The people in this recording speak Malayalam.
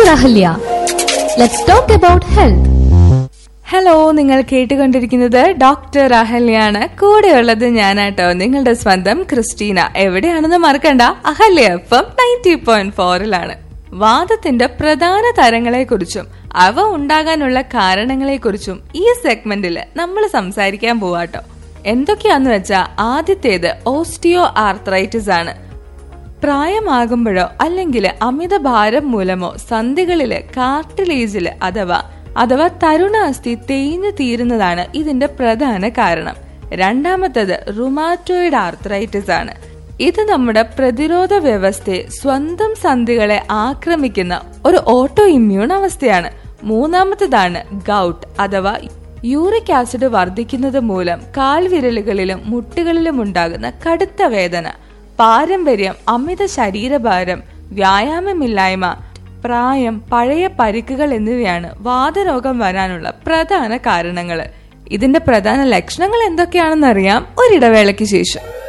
Dr. Ahalya. Let's talk about health. Hello നിങ്ങൾ കേട്ടുകൊണ്ടിരിക്കുന്നത് ഡോക്ടർ അഹല്യാണ് കൂടെയുള്ളത് ഞാനാട്ടോ നിങ്ങളുടെ സ്വന്തം ക്രിസ്റ്റീന എവിടെയാണെന്ന് മറക്കണ്ട Ahalya F M ninety point ഫോറിലാണ് വാദത്തിന്റെ പ്രധാന തരങ്ങളെക്കുറിച്ചും അവ ഉണ്ടാകാനുള്ള കാരണങ്ങളെക്കുറിച്ചും ഈ സെഗ്മെന്റിൽ നമ്മൾ സംസാരിക്കാൻ പോവാട്ടോ എന്തൊക്കെയാന്ന് വെച്ചാ ആദ്യത്തേത് ഓസ്റ്റിയോ ആർത്രൈറ്റിസ് ആണ് പ്രായമാകുമ്പോഴോ അല്ലെങ്കിൽ അമിത ഭാരം മൂലമോ സന്ധികളില് കാർട്ടിലേജില് അഥവാ അഥവാ തരുണാസ്ഥി തേഞ്ഞു തീരുന്നതാണ് ഇതിന്റെ പ്രധാന കാരണം രണ്ടാമത്തത് റുമാറ്റോയിഡ് ആർത്രൈറ്റിസ് ആണ് ഇത് നമ്മുടെ പ്രതിരോധ വ്യവസ്ഥയെ സ്വന്തം സന്ധികളെ ആക്രമിക്കുന്ന ഒരു ഓട്ടോ ഇമ്മ്യൂൺ അവസ്ഥയാണ് മൂന്നാമത്തതാണ് ഗൗട്ട് അഥവാ യൂറിക് ആസിഡ് വർദ്ധിക്കുന്നത് മൂലം കാൽവിരലുകളിലും മുട്ടുകളിലും ഉണ്ടാകുന്ന കടുത്ത വേദന പാരമ്പര്യം അമിത ശരീരഭാരം വ്യായാമമില്ലായ്മ പ്രായം പഴയ പരിക്കുകൾ എന്നിവയാണ് വാതരോഗം വരാനുള്ള പ്രധാന കാരണങ്ങൾ ഇതിന്റെ പ്രധാന ലക്ഷണങ്ങൾ എന്തൊക്കെയാണെന്നറിയാം ഒരിടവേളയ്ക്ക് ശേഷം